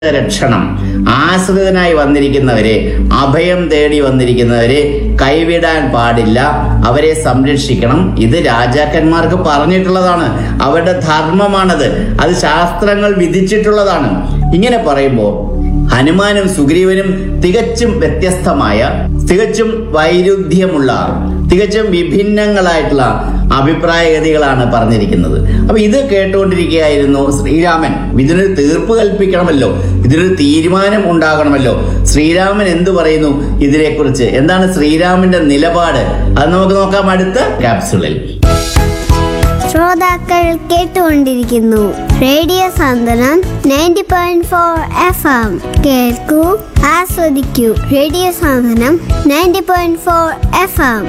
രക്ഷണം ആശ്രിതനായി വന്നിരിക്കുന്നവരെ അഭയം തേടി വന്നിരിക്കുന്നവരെ കൈവിടാൻ പാടില്ല അവരെ സംരക്ഷിക്കണം ഇത് രാജാക്കന്മാർക്ക് പറഞ്ഞിട്ടുള്ളതാണ് അവരുടെ ധർമ്മമാണത് അത് ശാസ്ത്രങ്ങൾ വിധിച്ചിട്ടുള്ളതാണ് ഇങ്ങനെ പറയുമ്പോൾ ഹനുമാനും സുഗ്രീവനും തികച്ചും വ്യത്യസ്തമായ തികച്ചും വൈരുദ്ധ്യമുള്ള തികച്ചും വിഭിന്നങ്ങളായിട്ടുള്ള അഭിപ്രായഗതികളാണ് പറഞ്ഞിരിക്കുന്നത് അപ്പൊ ഇത് കേട്ടുകൊണ്ടിരിക്കുകയായിരുന്നു ശ്രീരാമൻ ഇതിനൊരു തീർപ്പ് കൽപ്പിക്കണമല്ലോ ഇതിനൊരു തീരുമാനം ഉണ്ടാകണമല്ലോ ശ്രീരാമൻ എന്തു പറയുന്നു ഇതിനെക്കുറിച്ച് എന്താണ് ശ്രീരാമന്റെ നിലപാട് അത് നമുക്ക് നോക്കാം അടുത്ത ക്യാപ്സുളിൽ ശ്രോതാക്കൾ കേട്ടുകൊണ്ടിരിക്കുന്നു radio Santhwanam ninety point four F M കേൾക്കൂ ആസ്വദിക്കൂ radio Santhwanam ninety point four F M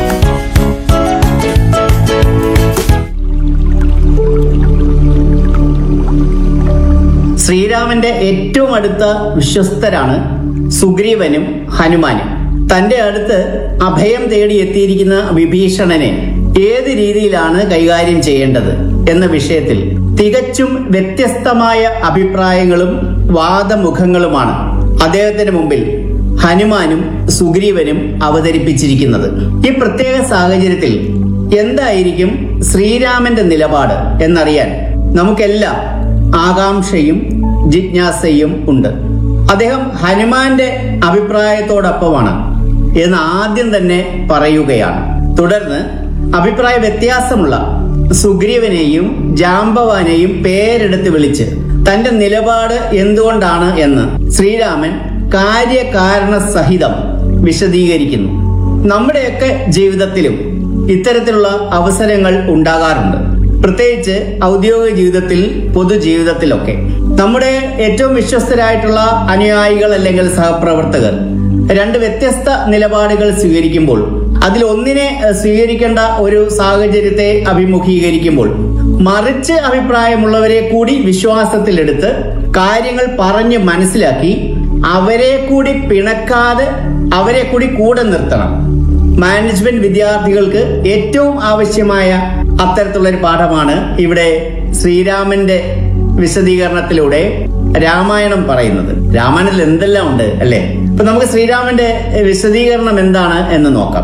ശ്രീരാമന്റെ ഏറ്റവും അടുത്ത വിശ്വസ്തരാണ് സുഗ്രീവനും ഹനുമാനും തന്റെ അടുത്ത് അഭയം തേടി എത്തിയിരിക്കുന്ന വിഭീഷണനെ ഏത് രീതിയിലാണ് കൈകാര്യം ചെയ്യേണ്ടത് എന്ന വിഷയത്തിൽ തികച്ചും വ്യത്യസ്തമായ അഭിപ്രായങ്ങളും വാദമുഖങ്ങളുമാണ് അദ്ദേഹത്തിന് മുമ്പിൽ ഹനുമാനും സുഗ്രീവനും അവതരിപ്പിച്ചിരിക്കുന്നത് ഈ പ്രത്യേക സാഹചര്യത്തിൽ എന്തായിരിക്കും ശ്രീരാമന്റെ നിലപാട് എന്നറിയാൻ നമുക്കെല്ലാം ആകാംക്ഷയും ജിജ്ഞാസയും ഉണ്ട് അദ്ദേഹം ഹനുമാന്റെ അഭിപ്രായത്തോടൊപ്പമാണ് എന്ന് ആദ്യം തന്നെ പറയുകയാണ് തുടർന്ന് അഭിപ്രായ വ്യത്യാസമുള്ള സുഗ്രീവനെയും ജാംബവാനെയും പേരെടുത്ത് വിളിച്ച് തന്റെ നിലപാട് എന്തുകൊണ്ടാണ് എന്ന് ശ്രീരാമൻ കാര്യകാരണ സഹിതം വിശദീകരിക്കുന്നു നമ്മുടെയൊക്കെ ജീവിതത്തിലും ഇത്തരത്തിലുള്ള അവസരങ്ങൾ ഉണ്ടാകാറുണ്ട് പ്രത്യേകിച്ച് ഔദ്യോഗിക ജീവിതത്തിൽ പൊതുജീവിതത്തിലൊക്കെ നമ്മുടെ ഏറ്റവും വിശ്വസ്തരായിട്ടുള്ള അനുയായികൾ അല്ലെങ്കിൽ സഹപ്രവർത്തകർ രണ്ട് വ്യത്യസ്ത നിലപാടുകൾ സ്വീകരിക്കുമ്പോൾ അതിൽ ഒന്നിനെ ഏഹ്, സ്വീകരിക്കേണ്ട ഒരു സാഹചര്യത്തെ അഭിമുഖീകരിക്കുമ്പോൾ മറിച്ച് അഭിപ്രായമുള്ളവരെ കൂടി വിശ്വാസത്തിലെടുത്ത് കാര്യങ്ങൾ പറഞ്ഞ് മനസ്സിലാക്കി അവരെ കൂടി പിണക്കാതെ അവരെ കൂടി കൂടെ നിർത്തണം മാനേജ്മെന്റ് വിദ്യാർത്ഥികൾക്ക് ഏറ്റവും ആവശ്യമായ അത്തരത്തിലുള്ള ഒരു പാഠമാണ് ഇവിടെ ശ്രീരാമന്റെ വിശദീകരണത്തിലൂടെ രാമായണം പറയുന്നത് രാമായണത്തിൽ എന്തെല്ലാം ഉണ്ട് അല്ലെ ഇപ്പൊ നമുക്ക് ശ്രീരാമന്റെ വിശദീകരണം എന്താണ് എന്ന് നോക്കാം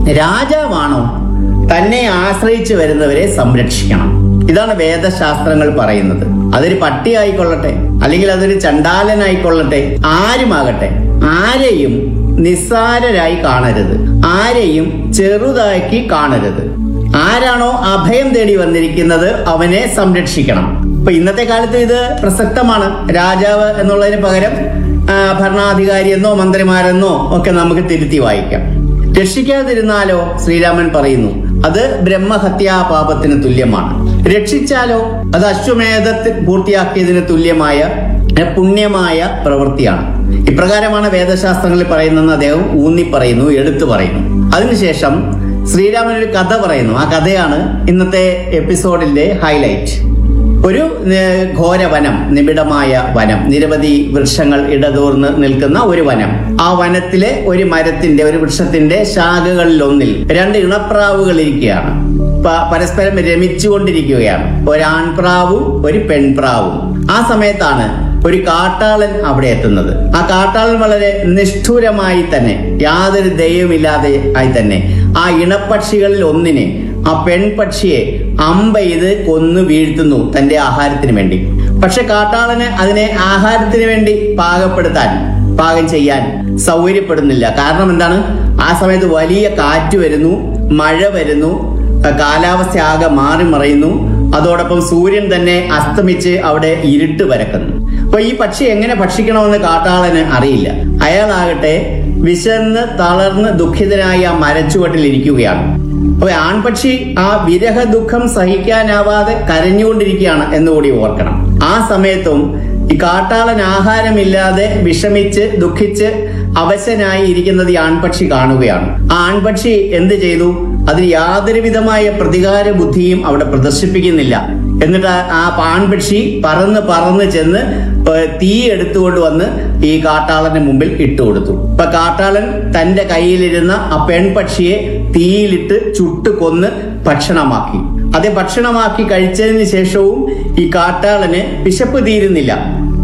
രാജാവാണോ തന്നെ ആശ്രയിച്ചു വരുന്നവരെ സംരക്ഷിക്കണം ഇതാണ് വേദശാസ്ത്രങ്ങൾ പറയുന്നത് അതൊരു പട്ടിയായിക്കൊള്ളട്ടെ അല്ലെങ്കിൽ അതൊരു ചണ്ടാലനായിക്കൊള്ളട്ടെ ആരുമാകട്ടെ ആരെയും നിസ്സാരരായി കാണരുത് ആരെയും ചെറുതാക്കി കാണരുത് ആരാണോ അഭയം തേടി വന്നിരിക്കുന്നത് അവനെ സംരക്ഷിക്കണം ഇപ്പൊ ഇന്നത്തെ കാലത്ത് ഇത് പ്രസക്തമാണ് രാജാവ് എന്നുള്ളതിന് പകരം ആ, ഭരണാധികാരി എന്നോ മന്ത്രിമാരെന്നോ ഒക്കെ നമുക്ക് തിരുത്തി വായിക്കാം രക്ഷിക്കാതിരുന്നാലോ ശ്രീരാമൻ പറയുന്നു അത് ബ്രഹ്മഹത്യാ പാപത്തിന് തുല്യമാണ് രക്ഷിച്ചാലോ അത് അശ്വമേധത്തിൽ പൂർത്തിയാക്കിയതിന് തുല്യമായ ഏ, പുണ്യമായ പ്രവൃത്തിയാണ് ഇപ്രകാരമാണ് വേദശാസ്ത്രങ്ങളിൽ പറയുന്നതെന്ന് അദ്ദേഹം ഊന്നി പറയുന്നു എടുത്തു പറയുന്നു അതിനുശേഷം ശ്രീരാമൻ ഒരു കഥ പറയുന്നു ആ കഥയാണ് ഇന്നത്തെ എപ്പിസോഡിന്റെ ഹൈലൈറ്റ് ഒരു ഏർ, ഘോരവനം നിബിഡമായ വനം നിരവധി വൃക്ഷങ്ങൾ ഇടതൂർന്ന് നിൽക്കുന്ന ഒരു വനം ആ വനത്തിലെ ഒരു മരത്തിന്റെ ഒരു വൃക്ഷത്തിന്റെ ശാഖകളിൽ ഒന്നിൽ രണ്ട് ഇണപ്രാവുകൾ ഇരിക്കുകയാണ് പ- പരസ്പരം രമിച്ചുകൊണ്ടിരിക്കുകയാണ് ഒരാൺപ്രാവും ഒരു പെൺപ്രാവും ആ സമയത്താണ് ഒരു കാട്ടാളൻ അവിടെ എത്തുന്നത് ആ കാട്ടാളൻ വളരെ നിഷ്ഠൂരമായി തന്നെ യാതൊരു ദയവുമില്ലാതെ ആയി തന്നെ ആ ഇണപ്പക്ഷികളിൽ ഒന്നിനെ ആ പെൺപക്ഷിയെ അമ്പെയ്ത് കൊന്നു വീഴ്ത്തുന്നു തന്റെ ആഹാരത്തിന് വേണ്ടി പക്ഷെ കാട്ടാളന് അതിനെ ആഹാരത്തിന് വേണ്ടി പാകപ്പെടുത്താൻ പാകം ചെയ്യാൻ സൗകര്യപ്പെടുന്നില്ല കാരണം എന്താണ് ആ സമയത്ത് വലിയ കാറ്റ് വരുന്നു മഴ വരുന്നു ആ കാലാവസ്ഥ ആകെ മാറി മറയുന്നു അതോടൊപ്പം സൂര്യൻ തന്നെ അസ്തമിച്ച് അവിടെ ഇരുട്ട് പരക്കുന്നു അപ്പൊ ഈ പക്ഷി എങ്ങനെ ഭക്ഷിക്കണമെന്ന് കാട്ടാളന് അറിയില്ല അയാളാകട്ടെ വിശന്ന് തളർന്ന് ദുഃഖിതനായി ആ മരച്ചുവട്ടിൽ ഇരിക്കുകയാണ് അപ്പൊ ആൺപക്ഷി ആ വിരഹ ദുഃഖം സഹിക്കാനാവാതെ കരഞ്ഞുകൊണ്ടിരിക്കുകയാണ് എന്നുകൂടി ഓർക്കണം ആ സമയത്തും ഈ കാട്ടാളൻ ആഹാരമില്ലാതെ വിഷമിച്ച് ദുഃഖിച്ച് അവശനായി ഇരിക്കുന്നത് ഈ ആൺപക്ഷി കാണുകയാണ് ആ ആൺപക്ഷി എന്ത് ചെയ്തു അതിന് യാതൊരു വിധമായ പ്രതികാര ബുദ്ധിയും അവിടെ പ്രദർശിപ്പിക്കുന്നില്ല എന്നിട്ട് ആ- ആ ആൺപക്ഷി പറന്ന് പറന്ന് ചെന്ന് ഏഹ് തീ എടുത്തുകൊണ്ട് വന്ന് ഈ കാട്ടാളന്റെ മുമ്പിൽ ഇട്ടുകൊടുത്തു ഇപ്പൊ കാട്ടാളൻ തന്റെ കയ്യിലിരുന്ന ആ പെൺപക്ഷിയെ തീയിലിട്ട് ചുട്ട് കൊന്ന് ഭക്ഷണമാക്കി അത് ഭക്ഷണമാക്കി കഴിച്ചതിന് ശേഷവും ഈ കാട്ടാളന് വിശപ്പ് തീരുന്നില്ല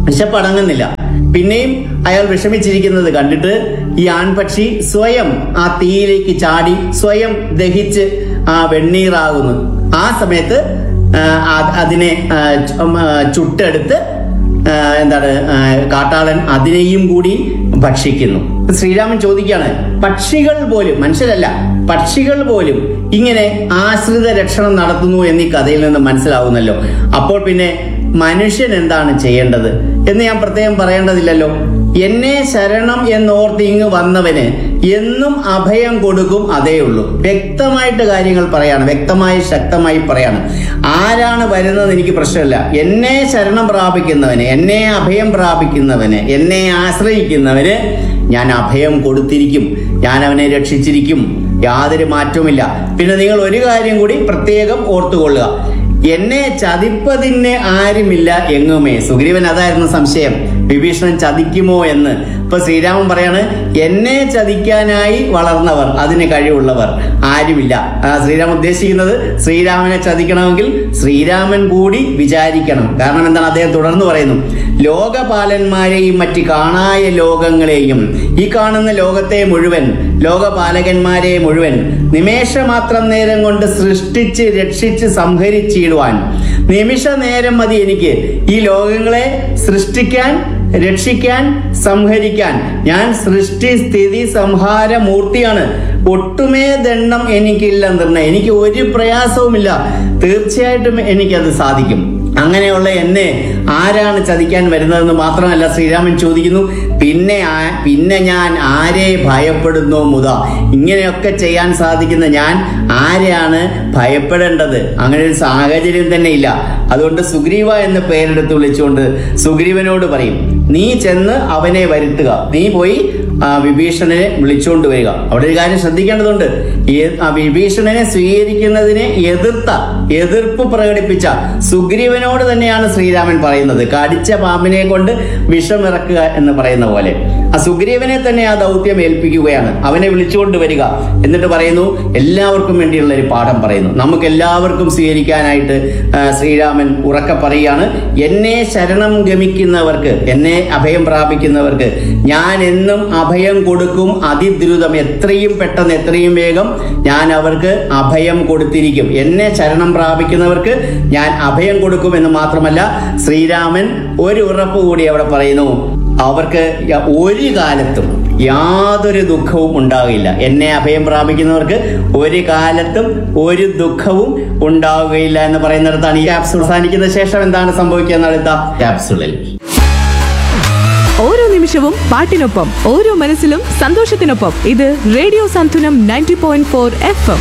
വിശപ്പടങ്ങുന്നില്ല പിന്നെയും അയാൾ വിഷമിച്ചിരിക്കുന്നത് കണ്ടിട്ട് ഈ ആൺപക്ഷി സ്വയം ആ തീയിലേക്ക് ചാടി സ്വയം ദഹിച്ച് ആ വെണ്ണീറാകുന്നു ആ സമയത്ത് ആ, അത് അതിനെ ആ, ചു- ഉം, ആ, ചുട്ടെടുത്ത് ആ, എന്താണ് ആ, കാട്ടാളൻ അതിനെയും കൂടി ഭക്ഷിക്കുന്നു ശ്രീരാമൻ ചോദിക്കുകയാണ് പക്ഷികൾ പോലും മനുഷ്യരല്ല പക്ഷികൾ പോലും ഇങ്ങനെ ആശ്രിത രക്ഷണം നടത്തുന്നു എന്ന് ഈ കഥയിൽ നിന്ന് മനസ്സിലാവുന്നല്ലോ അപ്പോൾ പിന്നെ മനുഷ്യൻ എന്താണ് ചെയ്യേണ്ടത് എന്ന് ഞാൻ പ്രത്യേകം പറയേണ്ടതില്ലല്ലോ എന്നെ ശരണം എന്നോർത്ത് ഇങ്ങ് വന്നവന് എന്നും അഭയം കൊടുക്കും അതേ ഉള്ളൂ വ്യക്തമായിട്ട് കാര്യങ്ങൾ പറയാണ് വ്യക്തമായി ശക്തമായി പറയാണ് ആരാണ് വരുന്നത് എനിക്ക് പ്രശ്നമില്ല എന്നെ ശരണം പ്രാപിക്കുന്നവന് എന്നെ അഭയം പ്രാപിക്കുന്നവന് എന്നെ ആശ്രയിക്കുന്നവന് ഞാൻ അഭയം കൊടുത്തിരിക്കും ഞാൻ അവനെ രക്ഷിച്ചിരിക്കും യാതൊരു മാറ്റവുമില്ല പിന്നെ നിങ്ങൾ ഒരു കാര്യം കൂടി പ്രത്യേകം ഓർത്തുകൊള്ളുക എന്നെ ചതിപ്പതിന് ആരുമില്ല എങ്ങുമേ സുഗ്രീവൻ അതായിരുന്നു സംശയം വിഭീഷണൻ ചതിക്കുമോ എന്ന് ഇപ്പൊ ശ്രീരാമൻ പറയാണ് എന്നെ ചതിക്കാനായി വളർന്നവർ അതിന് കഴിവുള്ളവർ ആരുമില്ല ആ ശ്രീരാമൻ ഉദ്ദേശിക്കുന്നത് ശ്രീരാമനെ ചതിക്കണമെങ്കിൽ ശ്രീരാമൻ കൂടി വിചാരിക്കണം കാരണം എന്താണ് അദ്ദേഹം തുടർന്ന് പറയുന്നു ലോകപാലന്മാരെയും മറ്റ് കാണായ ലോകങ്ങളെയും ഈ കാണുന്ന ലോകത്തെ മുഴുവൻ ലോകപാലകന്മാരെ മുഴുവൻ നിമേഷമാത്രം നേരം കൊണ്ട് സൃഷ്ടിച്ച് രക്ഷിച്ച് സംഹരിച്ചിടുവാൻ നിമിഷ നേരം മതി എനിക്ക് ഈ ലോകങ്ങളെ സൃഷ്ടിക്കാൻ രക്ഷിക്കാൻ സംഹരിക്കാൻ ഞാൻ സൃഷ്ടി സ്ഥിതി സംഹാര മൂർത്തിയാണ് ഒട്ടുമേ ദണ്ണം എനിക്കില്ല നിർണ്ണയം എനിക്ക് ഒരു പ്രയാസവുമില്ല തീർച്ചയായിട്ടും എനിക്കത് സാധിക്കും അങ്ങനെയുള്ള എന്നെ ആരാണ് ചതിക്കാൻ വരുന്നതെന്ന് മാത്രമല്ല ശ്രീരാമൻ ചോദിക്കുന്നു പിന്നെ ആ- പിന്നെ ഞാൻ ആരെ ഭയപ്പെടുന്നു മുത ഇങ്ങനെയൊക്കെ ചെയ്യാൻ സാധിക്കുന്ന ഞാൻ ആരെയാണ് ഭയപ്പെടേണ്ടത് അങ്ങനെ ഒരു സാഹചര്യം തന്നെ ഇല്ല അതുകൊണ്ട് സുഗ്രീവ എന്ന പേരെടുത്ത് വിളിച്ചുകൊണ്ട് സുഗ്രീവനോട് പറയും നീ ചെന്ന് അവനെ വരുത്തുക നീ പോയി ആ വിഭീഷണനെ വിളിച്ചുകൊണ്ട് വരിക അവിടെ ഒരു കാര്യം ശ്രദ്ധിക്കേണ്ടതുണ്ട് ഏ- ആ വിഭീഷണനെ സ്വീകരിക്കുന്നതിനെ എതിർത്ത എതിർപ്പ് പ്രകടിപ്പിച്ച സുഗ്രീവനോട് തന്നെയാണ് ശ്രീരാമൻ പറയുന്നത് കടിച്ച പാമ്പിനെ കൊണ്ട് വിഷമിറക്കുക എന്ന് പറയുന്ന പോലെ ആ സുഗ്രീവനെ തന്നെ ആ ദൗത്യം ഏൽപ്പിക്കുകയാണ് അവനെ വിളിച്ചുകൊണ്ട് വരിക എന്നിട്ട് പറയുന്നു എല്ലാവർക്കും വേണ്ടിയുള്ള ഒരു പാഠം പറയുന്നു നമുക്ക് എല്ലാവർക്കും സ്വീകരിക്കാനായിട്ട് ആ, ശ്രീരാമൻ ഉറക്കെ പറയുകയാണ് എന്നെ ശരണം ഗമിക്കുന്നവർക്ക് എന്നെ അഭയം പ്രാപിക്കുന്നവർക്ക് ഞാൻ എന്നും അഭയം കൊടുക്കും അതിദ്രുതം എത്രയും പെട്ടെന്ന് എത്രയും വേഗം ഞാൻ അവർക്ക് അഭയം കൊടുത്തിരിക്കും എന്നെ ശരണം പ്രാപിക്കുന്നവർക്ക് ഞാൻ അഭയം കൊടുക്കും എന്ന് മാത്രമല്ല ശ്രീരാമൻ ഒരു ഉറപ്പ് കൂടി അവിടെ പറയുന്നു അവർക്ക് യ- ഒരു കാലത്തും യാതൊരു ദുഃഖവും ഉണ്ടാകില്ല എന്നെ അഭയം പ്രാപിക്കുന്നവർക്ക് ഒരു കാലത്തും ഒരു ദുഃഖവും ഉണ്ടാവുകയില്ല എന്ന് പറയുന്നിടത്താണ് ഈ ക്യാപ്സുൾ അവസാനിക്കുന്ന ശേഷം എന്താണ് സംഭവിക്കുക എന്നടുത്ത ക്യാപ്സുളിൽ ഓരോ നിമിഷവും പാട്ടിനൊപ്പം ഓരോ മനസ്സിലും സന്തോഷത്തിനൊപ്പം ഇത് radio Santhulam ninety point four F M